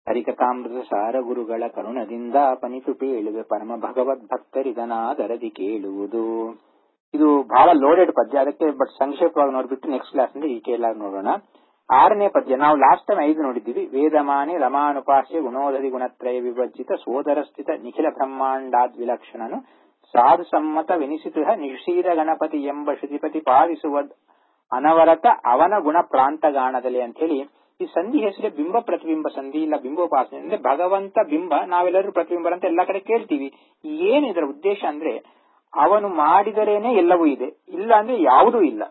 ಹರಿಕಥಾಮೃತ ಸಾರ ಗುರುಗಳ ಕರುಣದಿಂದ ಪನಿತು ಪೇಳುವೆ ಪರಮ ಭಗವದ್ ಭಕ್ತರಿದನಾದರದಿ ಕೇಳುವುದು ಇದು ಬಹಳ ಲೋಡೆಡ್ ಪದ್ಯ ಅದಕ್ಕೆ ಬಟ್ ಸಂಕ್ಷೇಪವಾಗಿ ನೋಡ್ಬಿಟ್ಟು ನೆಕ್ಸ್ಟ್ ಕ್ಲಾಸ್ ಇಂದ ಡೀಟೇಲ್ ಆಗಿ ನೋಡೋಣ ಆರನೇ ಪದ್ಯ ನಾವು ಲಾಸ್ಟ್ ಟೈಮ್ ಐದು ನೋಡಿದ್ದೀವಿ ವೇದಮಾನಿ ರಮಾನುಪಾಸ್ಯ ಗುಣೋದರಿ ಗುಣತ್ರಯ ವಿಭಜಿತ ಸೋದರ ಸ್ಥಿತ ನಿಖಿಲ ಬ್ರಹ್ಮಾಂಡಾದ್ ವಿಲಕ್ಷಣನು ಸಾಧು ಸಮ್ಮತ ವಿನಿಸಿತುಹ ನಿಶೀರ ಗಣಪತಿ ಎಂಬ ಶ್ರುತಿಪತಿ ಪಾಲಿಸುವ ಅನವರತ ಅವನ ಗುಣ ಪ್ರಾಂತಗಾಣದಲ್ಲಿ ಅಂತ ಹೇಳಿ ಈ ಸಂಧಿ ಹೆಸರೇ ಬಿಂಬ ಪ್ರತಿಬಿಂಬ ಸಂಧಿ ಇಲ್ಲ ಬಿಂಬೋಪಾಸನೆ ಅಂದ್ರೆ ಭಗವಂತ ಬಿಂಬ ನಾವೆಲ್ಲರೂ ಪ್ರತಿಬಿಂಬ ಅಂತ ಎಲ್ಲಾ ಕಡೆ ಕೇಳ್ತೀವಿ ಏನ್ ಇದರ ಉದ್ದೇಶ ಅಂದ್ರೆ ಅವನು ಮಾಡಿದರೇನೆ ಎಲ್ಲವೂ ಇದೆ ಇಲ್ಲ ಅಂದ್ರೆ ಯಾವುದೂ ಇಲ್ಲ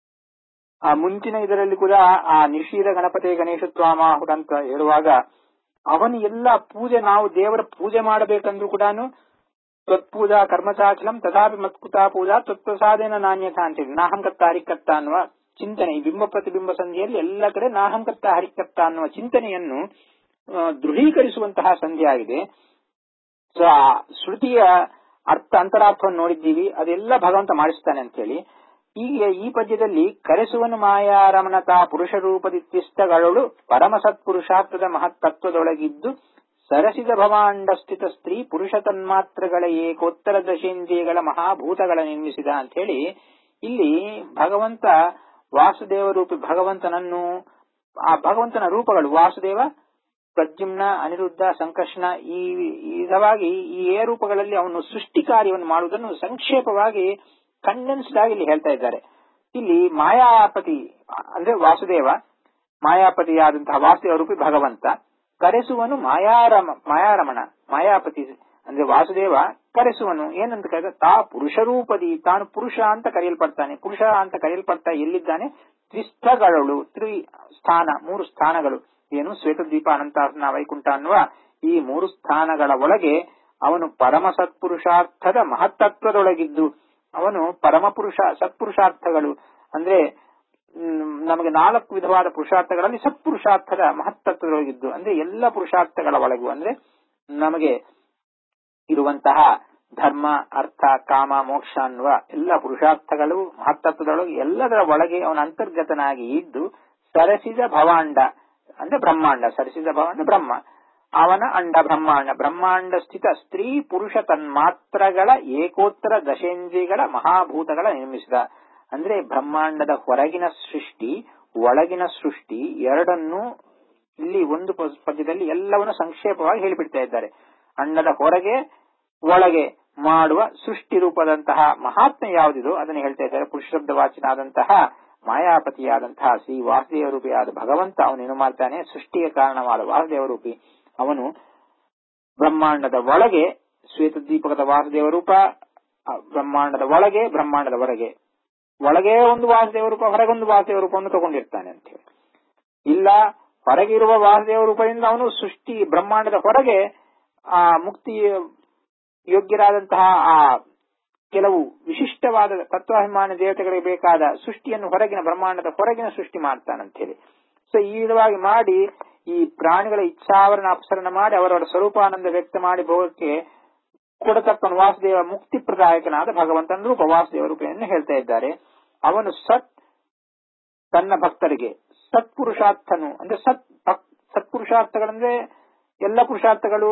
ಆ ಮುಂಚಿನ ಇದರಲ್ಲಿ ಕೂಡ ಆ ನಿಶೀರ ಗಣಪತಿ ಗಣೇಶತ್ವಾಮಾಹುರ ಅಂತ ಹೇಳುವಾಗ ಅವನು ಎಲ್ಲ ಪೂಜೆ ನಾವು ದೇವರ ಪೂಜೆ ಮಾಡಬೇಕಂದ್ರೂ ಕೂಡ ತ್ವತ್ಪೂಜಾ ಕರ್ಮಚಾಚಲಂ ತಥಾಪಿ ಮತ್ಕುತಾ ಪೂಜಾ ತ್ವತ್ಪ್ರಸಾದೇನ ನಾಣ್ಯತ ಅಂತೇಳಿ ನಾಹಂಕತ್ತ ಹರಿಕತ್ತ ಅನ್ನುವ ಚಿಂತನೆ ಈ ಬಿಂಬ ಪ್ರತಿಬಿಂಬ ಸಂಧಿಯಲ್ಲಿ ಎಲ್ಲ ಕಡೆ ನಾಹಂಕತ್ತ ಹರಿಕತ್ತ ಅನ್ನುವ ಚಿಂತನೆಯನ್ನು ದೃಢೀಕರಿಸುವಂತಹ ಸಂಧಿ ಆಗಿದೆ ಸೊ ಆ ಶ್ರುತಿಯ ಅರ್ಥ ಅಂತರಾರ್ಥವನ್ನು ನೋಡಿದ್ದೀವಿ ಅದೆಲ್ಲ ಭಗವಂತ ಮಾಡಿಸ್ತಾನೆ ಅಂತ ಹೇಳಿ ಈಗ ಈ ಪದ್ಯದಲ್ಲಿ ಕರೆಸುವನು ಮಾಯಾರಮಣತಾ ಪುರುಷ ರೂಪದಿತ್ಯಸ್ತಗಳು ಪರಮ ಸತ್ಪುರುಷಾರ್ಥದ ಮಹತ್ತತ್ವದೊಳಗಿದ್ದು ಸರಸಿದ ಭವಾಂಡ ಸ್ಥಿತ ಸ್ತ್ರೀ ಪುರುಷ ತನ್ಮಾತ್ರಗಳ ಏಕೋತ್ತರ ದಶೇಂದ್ರಿಯಗಳ ಮಹಾಭೂತಗಳ ನಿರ್ಮಿಸಿದ ಅಂತ ಹೇಳಿ ಇಲ್ಲಿ ಭಗವಂತ ವಾಸುದೇವ ರೂಪಿ ಭಗವಂತನನ್ನು ಆ ಭಗವಂತನ ರೂಪಗಳು ವಾಸುದೇವ ಪ್ರದ್ಯುಮ್ನ ಅನಿರುದ್ಧ ಸಂಕರ್ಷಣ ಈ ವಿಧವಾಗಿ ಈ ಏ ರೂಪಗಳಲ್ಲಿ ಅವನು ಸೃಷ್ಟಿ ಕಾರ್ಯವನ್ನು ಮಾಡುವುದನ್ನು ಸಂಕ್ಷೇಪವಾಗಿ ಕಂಡೆನ್ಸ್ಡ್ ಆಗಿ ಇಲ್ಲಿ ಹೇಳ್ತಾ ಇದ್ದಾರೆ ಇಲ್ಲಿ ಮಾಯಾಪತಿ ಅಂದ್ರೆ ವಾಸುದೇವ ಮಾಯಾಪತಿಯಾದಂತಹ ವಾಸುದೇವ ರೂಪಿ ಭಗವಂತ ಕರೆಸುವನು ಮಾಯಾರಮ ಮಾಯಾರಮಣ ಮಾಯಾಪತಿ ಅಂದ್ರೆ ವಾಸುದೇವ ಕರೆಸುವನು ಏನಂತ ಕರೆದ ತಾ ಪುರುಷ ರೂಪದಿ ತಾನು ಪುರುಷ ಅಂತ ಕರೆಯಲ್ಪಡ್ತಾನೆ ಪುರುಷ ಅಂತ ಕರೆಯಲ್ಪಡ್ತಾ ಎಲ್ಲಿದ್ದಾನೆ ತ್ರಿಸ್ಥಗಳು ತ್ರಿ ಸ್ಥಾನ ಮೂರು ಸ್ಥಾನಗಳು ಏನು ಶ್ವೇತದ್ವೀಪ ಅನಂತಾಸನ ವೈಕುಂಠ ಅನ್ನುವ ಈ ಮೂರು ಸ್ಥಾನಗಳ ಒಳಗೆ ಅವನು ಪರಮ ಸತ್ಪುರುಷಾರ್ಥದ ಮಹತ್ತತ್ವದೊಳಗಿದ್ದು ಅವನು ಪರಮಪುರುಷ ಸತ್ಪುರುಷಾರ್ಥಗಳು ಅಂದ್ರೆ ನಮಗೆ ನಾಲ್ಕು ವಿಧವಾದ ಪುರುಷಾರ್ಥಗಳಲ್ಲಿ ಸತ್ಪುರುಷಾರ್ಥದ ಮಹತ್ತತ್ವದೊಳಗಿದ್ದು ಅಂದ್ರೆ ಎಲ್ಲ ಪುರುಷಾರ್ಥಗಳ ಒಳಗೂ ಅಂದ್ರೆ ನಮಗೆ ಇರುವಂತಹ ಧರ್ಮ ಅರ್ಥ ಕಾಮ ಮೋಕ್ಷ ಅನ್ನುವ ಎಲ್ಲ ಪುರುಷಾರ್ಥಗಳು ಮಹತ್ತತ್ವದೊಳಗೆ ಎಲ್ಲದರ ಒಳಗೆ ಅವನ ಅಂತರ್ಗತನಾಗಿ ಇದ್ದು ಸರಸಿದ ಭವಾಂಡ ಅಂದ್ರೆ ಬ್ರಹ್ಮಾಂಡ ಸರಸಿದ ಭವಾಂಡ ಬ್ರಹ್ಮ ಅವನ ಅಂಡ ಬ್ರಹ್ಮಾಂಡ ಬ್ರಹ್ಮಾಂಡ ಸ್ಥಿತ ಸ್ತ್ರೀ ಪುರುಷ ತನ್ಮಾತ್ರಗಳ ಏಕೋತ್ತರ ದಶೇಂದ್ರಿಯಗಳ ಮಹಾಭೂತಗಳ ನಿರ್ಮಿಸಿದ ಅಂದ್ರೆ ಬ್ರಹ್ಮಾಂಡದ ಹೊರಗಿನ ಸೃಷ್ಟಿ ಒಳಗಿನ ಸೃಷ್ಟಿ ಎರಡನ್ನೂ ಇಲ್ಲಿ ಒಂದು ಪದ್ಯದಲ್ಲಿ ಎಲ್ಲವನ್ನು ಸಂಕ್ಷೇಪವಾಗಿ ಹೇಳಿಬಿಡ್ತಾ ಇದ್ದಾರೆ ಅಂಡದ ಹೊರಗೆ ಒಳಗೆ ಮಾಡುವ ಸೃಷ್ಟಿ ರೂಪದಂತಹ ಮಹಾತ್ಮ ಯಾವುದಿದೋ ಅದನ್ನು ಹೇಳ್ತಾ ಇದ್ದಾರೆ ಪುರುಷಬ್ದ ವಾಚನಾದಂತಹ ಮಾಯಾಪತಿಯಾದಂತಹ ಶ್ರೀ ವಾಸುದೇವ ರೂಪಿಯಾದ ಭಗವಂತ ಅವನೇನು ಮಾಡ್ತಾನೆ ಸೃಷ್ಟಿಗೆ ಕಾರಣವಾದ ವಾಸುದೇವ ರೂಪಿ ಅವನು ಬ್ರಹ್ಮಾಂಡದ ಒಳಗೆ ಶ್ವೇತದ್ವೀಪಕದ ವಾಸುದೇವ ರೂಪ ಬ್ರಹ್ಮಾಂಡದ ಒಳಗೆ ಬ್ರಹ್ಮಾಂಡದ ಹೊರಗೆ ಒಳಗೆ ಒಂದು ವಾಸುದೇವ ರೂಪ ಹೊರಗೊಂದು ವಾಸುದೇವ ರೂಪವನ್ನು ತಗೊಂಡಿರ್ತಾನೆ ಅಂತ ಹೇಳಿ ಇಲ್ಲ ಹೊರಗಿರುವ ವಾಸುದೇವ ರೂಪದಿಂದ ಅವನು ಸೃಷ್ಟಿ ಬ್ರಹ್ಮಾಂಡದ ಹೊರಗೆ ಆ ಮುಕ್ತಿ ಯೋಗ್ಯರಾದಂತಹ ಆ ಕೆಲವು ವಿಶಿಷ್ಟವಾದ ತತ್ವಾಭಿಮಾನ ದೇವತೆಗಳಿಗೆ ಬೇಕಾದ ಸೃಷ್ಟಿಯನ್ನು ಹೊರಗಿನ ಬ್ರಹ್ಮಾಂಡದ ಹೊರಗಿನ ಸೃಷ್ಟಿ ಮಾಡ್ತಾನಂತ ಹೇಳಿ ಸೊ ಈ ವಿಧವಾಗಿ ಮಾಡಿ ಈ ಪ್ರಾಣಿಗಳ ಇಚ್ಛಾವರಣ ಅಪಸರಣ ಮಾಡಿ ಅವರವರ ಸ್ವರೂಪಾನಂದ ವ್ಯಕ್ತ ಮಾಡಿ ಭೋಗಕ್ಕೆ ಕೊಡತಕ್ಕ ವಾಸುದೇವ ಮುಕ್ತಿ ಪ್ರದಾಯಕನಾದ ಭಗವಂತನ ರೂಪ ವಾಸುದೇವ ರೂಪವನ್ನು ಹೇಳ್ತಾ ಇದ್ದಾರೆ ಅವನು ಸತ್ ತನ್ನ ಭಕ್ತರಿಗೆ ಸತ್ಪುರುಷಾರ್ಥನು ಅಂದ್ರೆ ಸತ್ ಸತ್ಪುರುಷಾರ್ಥಗಳಂದ್ರೆ ಎಲ್ಲ ಪುರುಷಾರ್ಥಗಳು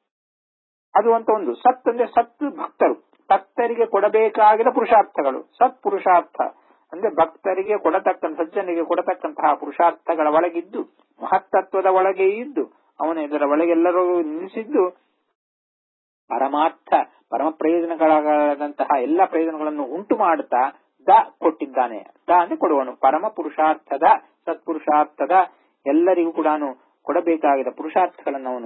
ಅದು ಅಂತ ಒಂದು ಸತ್ ಅಂದ್ರೆ ಸತ್ ಭಕ್ತರು ಭಕ್ತರಿಗೆ ಕೊಡಬೇಕಾಗಿರೋ ಪುರುಷಾರ್ಥಗಳು ಸತ್ ಪುರುಷಾರ್ಥ ಅಂದ್ರೆ ಭಕ್ತರಿಗೆ ಕೊಡತಕ್ಕ ಸಜ್ಜನಿಗೆ ಕೊಡತಕ್ಕಂತಹ ಪುರುಷಾರ್ಥಗಳ ಒಳಗಿದ್ದು ಮಹತ್ತತ್ವದ ಒಳಗೆ ಇದ್ದು ಅವನು ಇದರ ಒಳಗೆಲ್ಲರೂ ನಿಲ್ಲಿಸಿದ್ದು ಪರಮಾರ್ಥ ಪರಮ ಪ್ರಯೋಜನಗಳಾದಂತಹ ಎಲ್ಲ ಪ್ರಯೋಜನಗಳನ್ನು ಉಂಟು ಮಾಡುತ್ತಾ ದ ಕೊಟ್ಟಿದ್ದಾನೆ ದ ಅಂದ್ರೆ ಕೊಡುವನು ಪರಮ ಪುರುಷಾರ್ಥದ ಸತ್ಪುರುಷಾರ್ಥದ ಎಲ್ಲರಿಗೂ ಕೂಡ ಕೊಡಬೇಕಾಗಿದ್ದ ಪುರುಷಾರ್ಥಗಳನ್ನು ಅವನು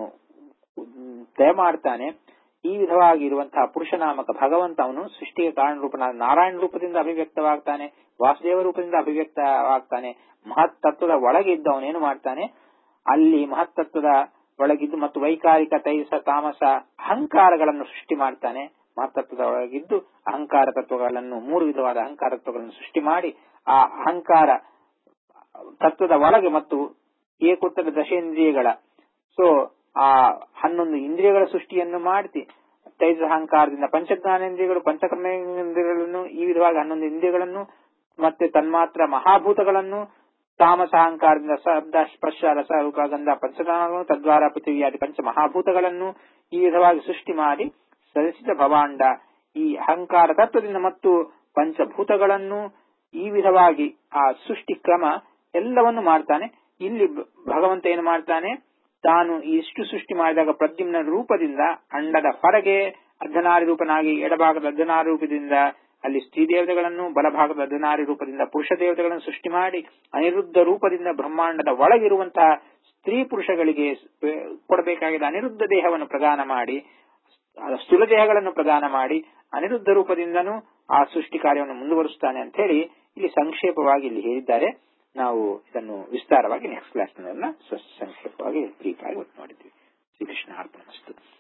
ದಯಮಾಡ್ತಾನೆ ಈ ವಿಧವಾಗಿ ಇರುವಂತಹ ಪುರುಷನಾಮಕ ಭಗವಂತ ಅವನು ಸೃಷ್ಟಿಗೆ ಕಾರಣ ರೂಪನಾದ ನಾರಾಯಣ ರೂಪದಿಂದ ಅಭಿವ್ಯಕ್ತವಾಗ್ತಾನೆ ವಾಸುದೇವ ರೂಪದಿಂದ ಅಭಿವ್ಯಕ್ತವಾಗ್ತಾನೆ ಮಹತ್ತತ್ವದ ಒಳಗೆ ಇದ್ದು ಅವನೇನು ಮಾಡ್ತಾನೆ ಅಲ್ಲಿ ಮಹತ್ತತ್ವದ ಒಳಗಿದ್ದು ಮತ್ತು ವೈಕಾರಿಕ ತೈಸ ತಾಮಸ ಅಹಂಕಾರಗಳನ್ನು ಸೃಷ್ಟಿ ಮಾಡ್ತಾನೆ ಮಹತ್ತತ್ವದ ಒಳಗಿದ್ದು ಅಹಂಕಾರ ತತ್ವಗಳನ್ನು ಮೂರು ವಿಧವಾದ ಅಹಂಕಾರ ತತ್ವಗಳನ್ನು ಸೃಷ್ಟಿ ಮಾಡಿ ಆ ಅಹಂಕಾರ ತತ್ವದ ಒಳಗೆ ಮತ್ತು ಏಕೋತ್ತರ ದಶೇಂದ್ರಿಯಗಳ ಸೊ ಆ ಹನ್ನೊಂದು ಇಂದ್ರಿಯಗಳ ಸೃಷ್ಟಿಯನ್ನು ಮಾಡಿ ತೈಜ ಅಹಂಕಾರದಿಂದ ಪಂಚಜ್ಞಾನೇಂದ್ರಿಯಗಳು ಪಂಚಕರ್ಮೇಂದ್ರಿಯಗಳನ್ನು ಈ ವಿಧವಾಗಿ ಹನ್ನೊಂದು ಇಂದ್ರಿಯಗಳನ್ನು ಮತ್ತೆ ತನ್ಮಾತ್ರ ಮಹಾಭೂತಗಳನ್ನು ತಾಮಸ ಅಹಂಕಾರದಿಂದ ಶಬ್ದ ಸ್ಪರ್ಶ ರಸ ರೂಪ ಗಂಧ ಪಂಚಕಾಮಗಳನ್ನು ತದ್ವಾರ ಪೃಥ್ವಿಯಾದಿ ಪಂಚ ಮಹಾಭೂತಗಳನ್ನು ಈ ವಿಧವಾಗಿ ಸೃಷ್ಟಿ ಮಾಡಿ ಸಲ್ಲಿಸಿದ ಭವಾಂಡ ಈ ಅಹಂಕಾರ ತತ್ವದಿಂದ ಮತ್ತು ಪಂಚಭೂತಗಳನ್ನು ಈ ವಿಧವಾಗಿ ಆ ಸೃಷ್ಟಿ ಕ್ರಮ ಎಲ್ಲವನ್ನು ಮಾಡ್ತಾನೆ ಇಲ್ಲಿ ಭ- ಭಗವಂತ ಏನು ಮಾಡ್ತಾನೆ ತಾನು ಇಷ್ಟು ಸೃಷ್ಟಿ ಮಾಡಿದಾಗ ಪ್ರದ್ಯುಮ್ನ ರೂಪದಿಂದ ಅಂಡದ ಹೊರಗೆ ಅರ್ಧನಾರಿ ರೂಪನಾಗಿ ಎಡಭಾಗದ ಅರ್ಧನಾರಿ ರೂಪದಿಂದ ಅಲ್ಲಿ ಸ್ತ್ರೀ ದೇವತೆಗಳನ್ನು ಬಲಭಾಗದ ಅರ್ಧನಾರಿ ರೂಪದಿಂದ ಪುರುಷ ದೇವತೆಗಳನ್ನು ಸೃಷ್ಟಿ ಮಾಡಿ ಅನಿರುದ್ಧ ರೂಪದಿಂದ ಬ್ರಹ್ಮಾಂಡದ ಒಳಗಿರುವಂತಹ ಸ್ತ್ರೀ ಪುರುಷಗಳಿಗೆ ಸ- ಕೊಡಬೇಕಾಗಿದ್ದ ಅನಿರುದ್ಧ ದೇಹವನ್ನು ಪ್ರದಾನ ಮಾಡಿ ಆ ಸ್ಥೂಲ ದೇಹಗಳನ್ನು ಪ್ರದಾನ ಮಾಡಿ ಅನಿರುದ್ಧ ರೂಪದಿಂದನೂ ಆ ಸೃಷ್ಟಿ ಕಾರ್ಯವನ್ನು ಮುಂದುವರಿಸುತ್ತಾನೆ ಅಂತ ಹೇಳಿ ಇಲ್ಲಿ ಸಂಕ್ಷೇಪವಾಗಿ ಇಲ್ಲಿ ಹೇಳಿದ್ದಾರೆ ನಾವು ಇದನ್ನು ವಿಸ್ತಾರವಾಗಿ ನೆಕ್ಸ್ಟ್ ಕ್ಲಾಸ್ ಸಂಕ್ಷೇಪವಾಗಿ ಬ್ರೀಫ್ ಆಗಿ ಒತ್ತು ಮಾಡಿದ್ವಿ ಶ್ರೀಕೃಷ್ಣ ಅರ್ಪಣ